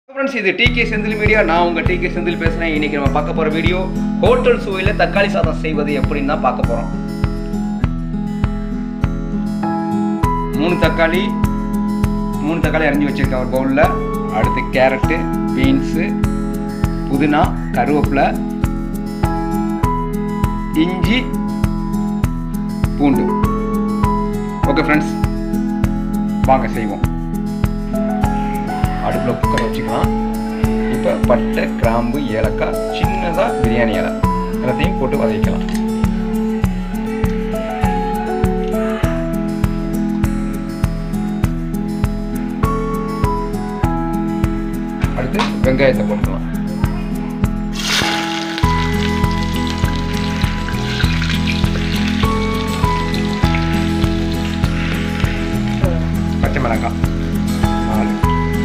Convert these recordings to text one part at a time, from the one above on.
friends இது decay Senthil media நான் உங்கள் டிகே செந்தில் பேசுகிறேன் இன்னைக்கு நம்ம பார்க்க போகிற வீடியோ ஹோட்டல் சுவையில் தக்காளி சாதம் செய்வது எப்படின்னு தான் பார்க்க போகிறோம் மூணு தக்காளி மூணு தக்காளி அரிஞ்சு வச்சிருக்கேன் ஒரு பவுலில் அடுத்து கேரட்டு பீன்ஸு புதினா கருவேப்பிலை இஞ்சி பூண்டு ஓகே ஃப்ரெண்ட்ஸ் வாங்க செய்வோம் அடுப்பில் குக்கர் வச்சுக்கலாம் இப்போ பட்டை கிராம்பு ஏலக்காய் சின்னதாக பிரியாணி இலை எல்லாத்தையும் போட்டு வதக்கலாம் அடுத்து வெங்காயத்தை போட்டுக்கலாம் பச்சை மிளகாய் நாலு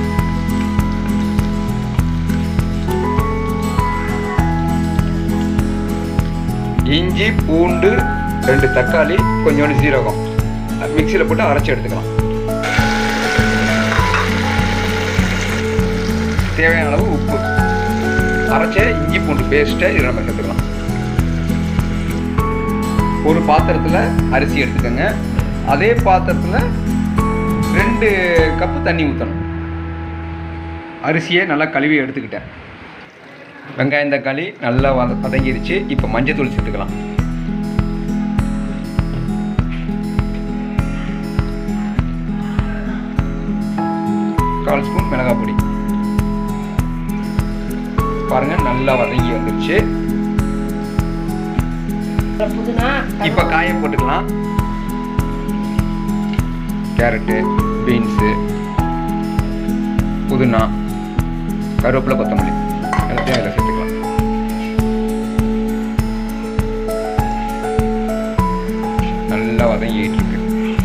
இஞ்சி பூண்டு ரெண்டு தக்காளி கொஞ்சோண்டு சீரகம் மிக்சியில் போட்டு அரைச்சி எடுத்துக்கலாம் தேவையான அளவு உப்பு அரைச்ச இஞ்சி பூண்டு பேஸ்ட்டை இதில் நம்ம சேர்த்துக்கலாம் ஒரு பாத்திரத்தில் அரிசி எடுத்துக்கோங்க அதே பாத்திரத்தில் ரெண்டு கப்பு தண்ணி ஊற்றணும் அரிசியை நல்லா கழுவி எடுத்துக்கிட்டேன் வெங்காயம் தக்காளி நல்லா வத வதங்கிருச்சு இப்போ மஞ்சத்தூள் சேர்த்துக்கலாம் கால் ஸ்பூன் மிளகாய் பொடி பாருங்க நல்லா வதங்கி வந்துருச்சு புதினா இப்போ காயை போட்டுக்கலாம் கேரட்டு பீன்ஸு புதினா கருவேப்பிலை கொத்தமல்லி எல்லாத்தையும் அதில் சேர்த்துக்கலாம் நல்லா வதங்கிட்டு இருக்கு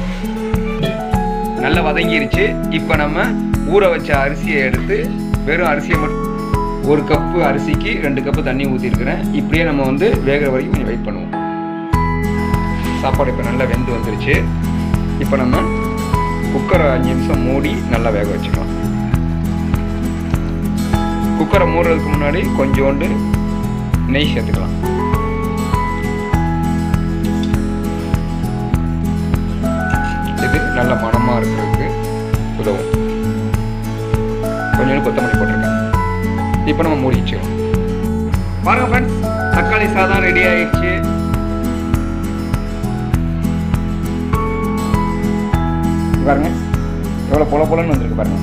நல்லா வதங்கிருச்சு இப்போ நம்ம ஊற வச்ச அரிசியை எடுத்து வெறும் அரிசியை மட்டும் ஒரு கப்பு அரிசிக்கு ரெண்டு கப்பு தண்ணி ஊற்றிருக்கிறேன் இப்படியே நம்ம வந்து வேகிற வரைக்கும் கொஞ்சம் வெயிட் பண்ணுவோம் சாப்பாடு இப்போ நல்லா வெந்து வந்துருச்சு இப்போ நம்ம குக்கரை அஞ்சு நிமிஷம் மூடி நல்லா வேக வச்சுக்கலாம் குக்கரை மூடுறதுக்கு முன்னாடி கொஞ்சோண்டு நெய் சேர்த்துக்கலாம் இது நல்ல மணமாக இருக்கிறதுக்கு உதவும் கொஞ்சோண்டு கொத்தமல்லி போட்டிருக்கேன் இப்போ நம்ம மூடி வச்சுக்கலாம் பாருங்க ஃப்ரெண்ட்ஸ் தக்காளி சாதம் ரெடி ஆயிடுச்சு பாருங்க எவ்வளோ பொல பொலன்னு வந்திருக்கு பாருங்க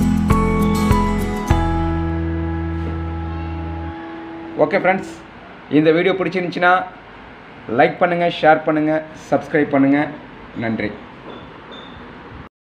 ஓகே ஃப்ரெண்ட்ஸ் இந்த வீடியோ பிடிச்சிருந்துச்சின்னா லைக் பண்ணுங்கள் ஷேர் பண்ணுங்கள் சப்ஸ்கிரைப் பண்ணுங்கள் நன்றி